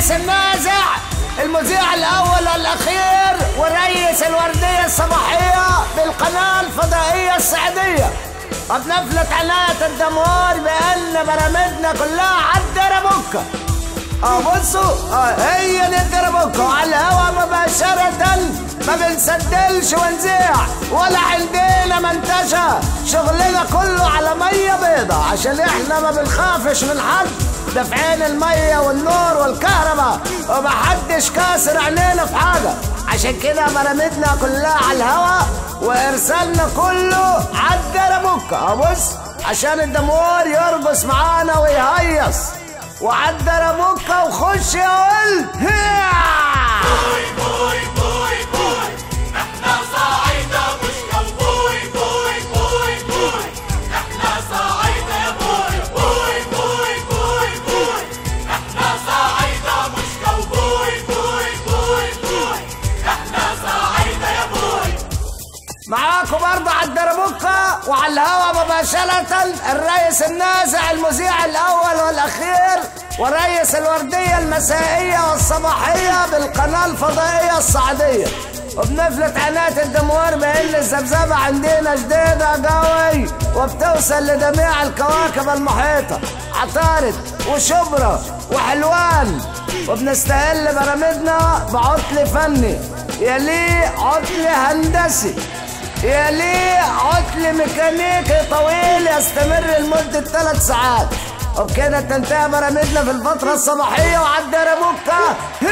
الرئيس النازع المذيع الأول والأخير ورئيس الوردية الصباحية بالقناة الفضائية السعودية قد نفلت عناية الجمهور بأن برامجنا كلها عالدربكة اه بصوا اه هي دي الدربكة وعلى الهوا مباشرة ما بنسدلش ونذيع ولا عندنا منتشة شغلنا كله على مية بيضة عشان احنا ما بنخافش من حد دافعين المية والنور والكهرباء ومحدش كاسر عينينا في حاجة عشان كده برامجنا كلها على الهوا وارسالنا كله عالدربكة بص عشان الجمهور يرقص معانا ويهيص وعالدربكة وخش يا ولد هيا بوي بوي بوي بوي احنا صعيدة مش كوبوي بوي بوي بوي احنا صعيدة يا بوي بوي بوي بوي بوي احنا صعيدة مش كوبوي بوي بوي بوي احنا صعيدة يا بوي معاكم برضه على الدربكة وعلى الهوا مباشرة الرئيس النازع المذيع الأول والأخير ورئيس الوردية المسائية والصباحية بالقناة الفضائية السعودية وبنفلت عناية الجمهور بأن الذبذبة عندنا جديدة قوي وبتوصل لجميع الكواكب المحيطة عطارد وشبرا وحلوان وبنستهل برامجنا بعطل فني يليه عطل هندسي يليه عطل ميكانيكي طويل يستمر لمدة ثلاث ساعات وبكده تنتهي برامجنا في الفترة الصباحية وعدى ربوكا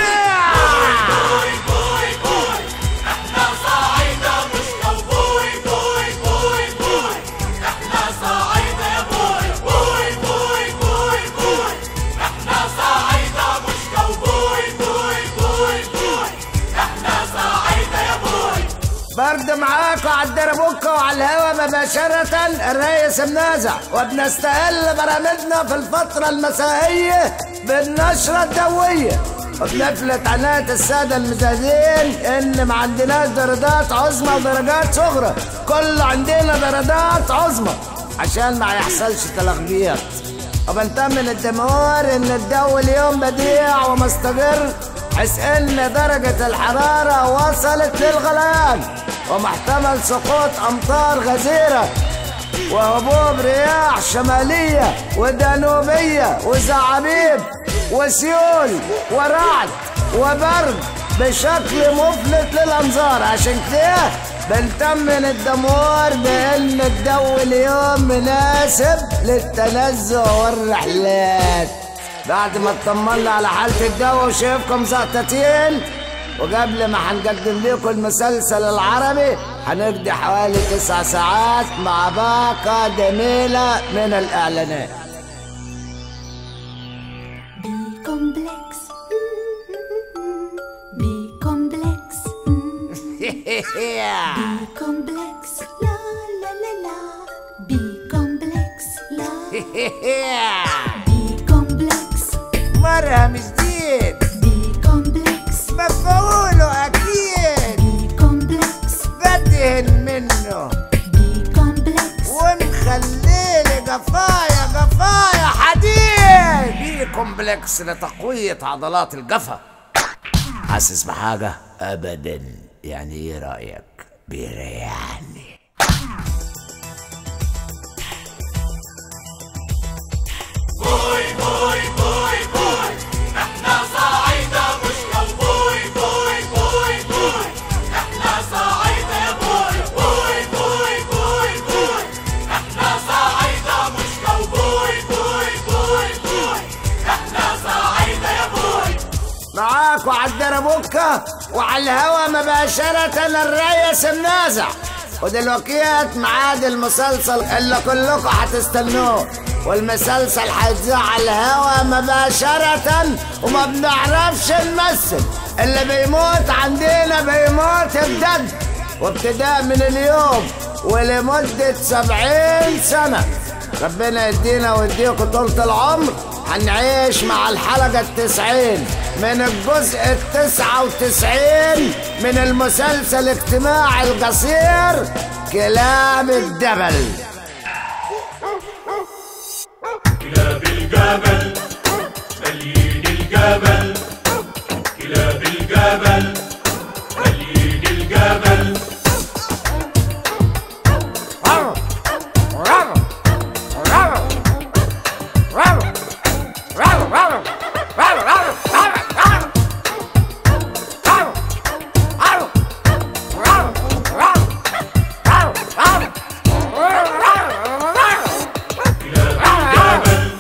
بوي بوي بوي احنا صعيدة مش كوبوي بوي بوي بوي احنا صعيدة يا بوي بوي بوي بوي بوي احنا صعيدة مش كوبوي بوي بوي بوي احنا صعيدة يا بوي برد معاكم على الدربوكة وعلى الهوا مباشرة الرئيس النازع وبنستهل برامجنا في الفترة المسائية بالنشرة الدوية وبنفلت عناية السادة المشاهدين إن ما عندناش درجات عظمى ودرجات صغرى كل عندنا درجات عظمى عشان ما يحصلش تلخبيط وبنطمن الجمهور إن الجو اليوم بديع ومستقر حيث ان درجة الحرارة وصلت للغليان ومحتمل سقوط امطار غزيرة وهبوب رياح شمالية وجنوبية وزعابيب وسيول ورعد وبرد بشكل مفلت للانظار عشان كده بنطمن الجمهور بان الجو اليوم مناسب للتنزه والرحلات بعد ما اطمنا على حالة الجو وشايفكم زقطتين وقبل ما هنقدم لكم المسلسل العربي هنقضي حوالي تسع ساعات مع باقة جميلة من الإعلانات B-complex. B-complex. B-complex. La la la la. B-complex. La. B-complex. مرهم جديد B-complex. مفعوله أكيد B-complex. بدهن منه B-complex. ونخليلي قفايا قفايا حديد بي كومبلكس لتقوية عضلات القفا حاسس بحاجة أبدا يعني إيه رأيك بيريحني بوي بوي بوي بوي احنا صعيدة مش كوبوي بوي بوي بوي احنا صعيدة يا بوي بوي بوي بوي بوي احنا صعيدة مش كوبوي بوي بوي بوي احنا صعيدة يا بوي معاكوا على الدربوكة وعلى الهوا مباشرة الريس النازع ودلوقتي ميعاد المسلسل اللي كلكم هتستنوه والمسلسل هيتذاع على الهوا مباشرة وما بنعرفش نمثل اللي بيموت عندنا بيموت بجد وابتداء من اليوم ولمدة سبعين سنة ربنا يدينا ويديكم طولة العمر هنعيش مع الحلقة التسعين من الجزء التسعة وتسعين من المسلسل الاجتماعي القصير كلاب الدبل كلاب الجبل مليين الجبل الجبل خليج الجبل كلاب الجبل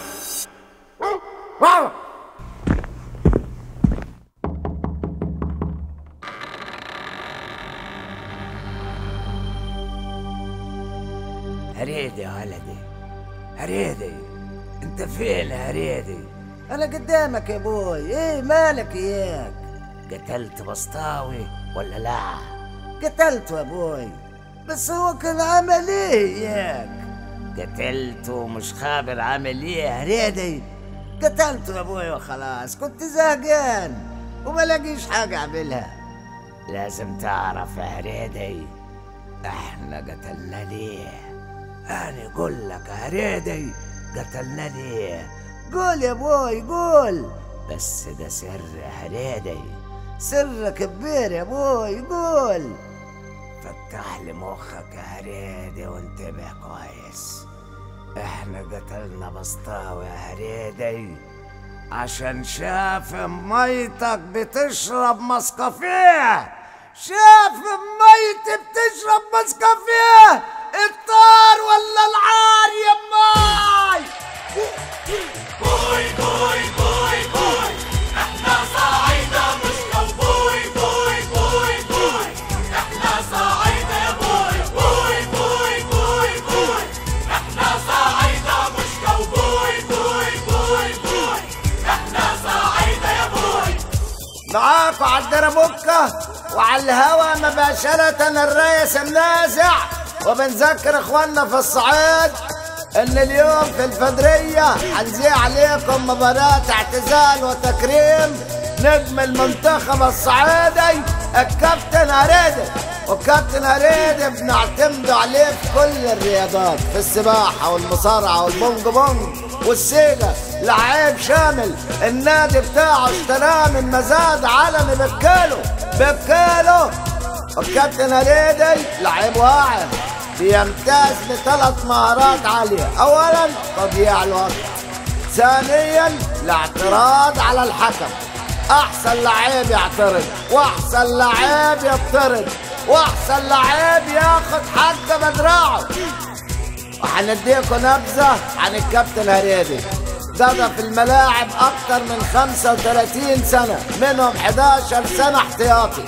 هريدي يا ولدي هريدي انت فين يا هريدي انا قدامك يا ابوي ايه مالك اياك قتلت بسطاوي ولا لا قتلته يا ابوي بس هو كان عمل ايه اياك قتلته مش خابر عامل ايه يا هريدي قتلته يا ابوي وخلاص كنت زهقان وما لاقيش حاجه اعملها لازم تعرف يا هريدي احنا قتلنا ليه انا اقول لك يا هريدي قتلنا ليه قول يا ابوي قول بس ده سر يا هريدي سر كبير يا ابوي قول فتح لي مخك يا هريدي وانتبه كويس احنا قتلنا بسطاوي يا هريدي عشان شاف ميتك بتشرب مسكافيه شاف ميتي بتشرب مسكافيه الطار ولا العار يا ماي بوي بوي بوي بوي احنا صعيدة مش كوبوي بوي بوي بوي احنا صعيدة يا بوي بوي بوي بوي بوي احنا صعيدة مش كوبوي بوي بوي بوي احنا صعيدة يا بوي معاكوا على الدربوكة وعلى الهوا مباشرة الرئيس النازع وبنذكر اخواننا في الصعيد ان اليوم في الفجرية هنذيع عليكم مباراة اعتزال وتكريم نجم المنتخب الصعيدي الكابتن هريدي والكابتن هريدي بنعتمد عليه في كل الرياضات في السباحة والمصارعة والبونج بونج والسيلة لعيب شامل النادي بتاعه اشتراه من مزاد علني بكيلو بكيلو والكابتن هريدي لعيب واعد بيمتاز بثلاث مهارات عالية أولا تضييع الوقت ثانيا الاعتراض على الحكم أحسن لعيب يعترض وأحسن لعيب يطرد وأحسن لعيب ياخد حقه بدراعه وهنديكم نبذة عن الكابتن هريدي قضى في الملاعب أكتر من 35 سنة منهم 11 سنة احتياطي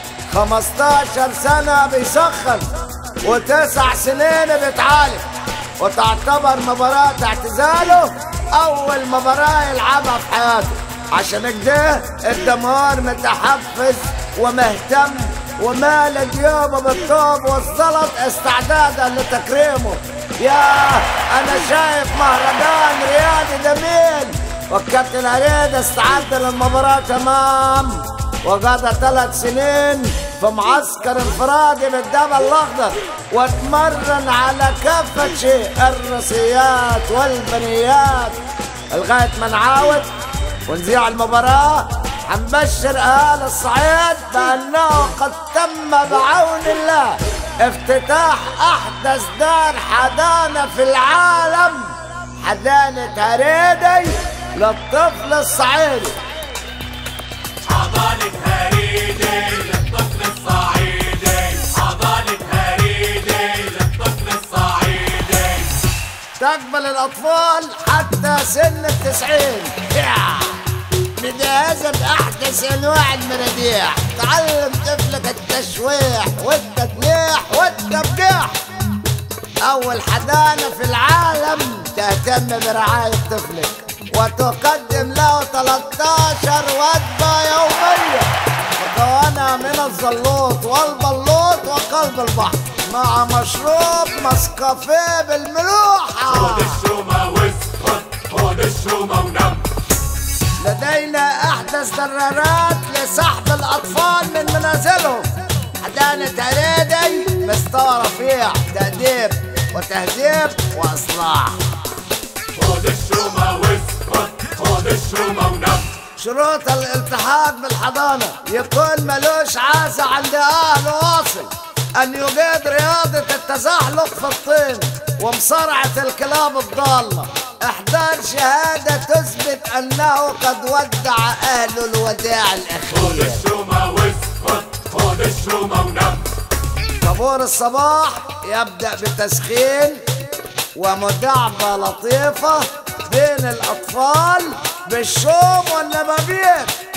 15 سنة بيسخن وتسع سنين بيتعالج وتعتبر مباراة اعتزاله أول مباراة يلعبها في حياته عشان كده الجمهور متحفز ومهتم ومال جيوبه بالطوب والزلط استعدادا لتكريمه يا انا شايف مهرجان رياضي جميل والكابتن هريد استعد للمباراة تمام وقضى ثلاث سنين في معسكر انفرادي بالجبل الاخضر واتمرن على كافة شيء الرسيات والبنيات لغاية ما نعاود ونذيع المباراة حنبشر أهل الصعيد بأنه قد تم بعون الله افتتاح أحدث دار حضانة في العالم حضانة هريدي للطفل الصعيدي حضانة هريدي للطفل الصعيدي حضانة هريدي للطفل الصعيدي تقبل الأطفال حتى سن التسعين يا. مجهزة بأحدث أنواع المناديع تعلم طفلك التشويح والتدليح والتبجيح أول حضانة في العالم تهتم برعاية طفلك وتقدم له 13 وجبة يومية مكونة من الزلوط والبلوط وقلب البحر مع مشروب مسكافيه بالملوحة خد الشومة واسكت خد الشومة ونم لدينا أحدث درارات لسحب الأطفال من منازلهم حدانة هريدي مستوى رفيع تأديب وتهذيب وإصلاح خد الشومة واسكت خد الشومة ونم شروط الالتحاق بالحضانة يكون ملوش عازة عند أهل واصل أن يجيد رياضة التزحلق في الطين ومصارعة الكلاب الضالة إحضار شهادة تثبت أنه قد ودع أهل الوداع خد الأخير الشومة واسكت خد الشومة ونام طابور الصباح يبدأ بتسخين ومداعبة لطيفة بين الأطفال بالشوم والنبابير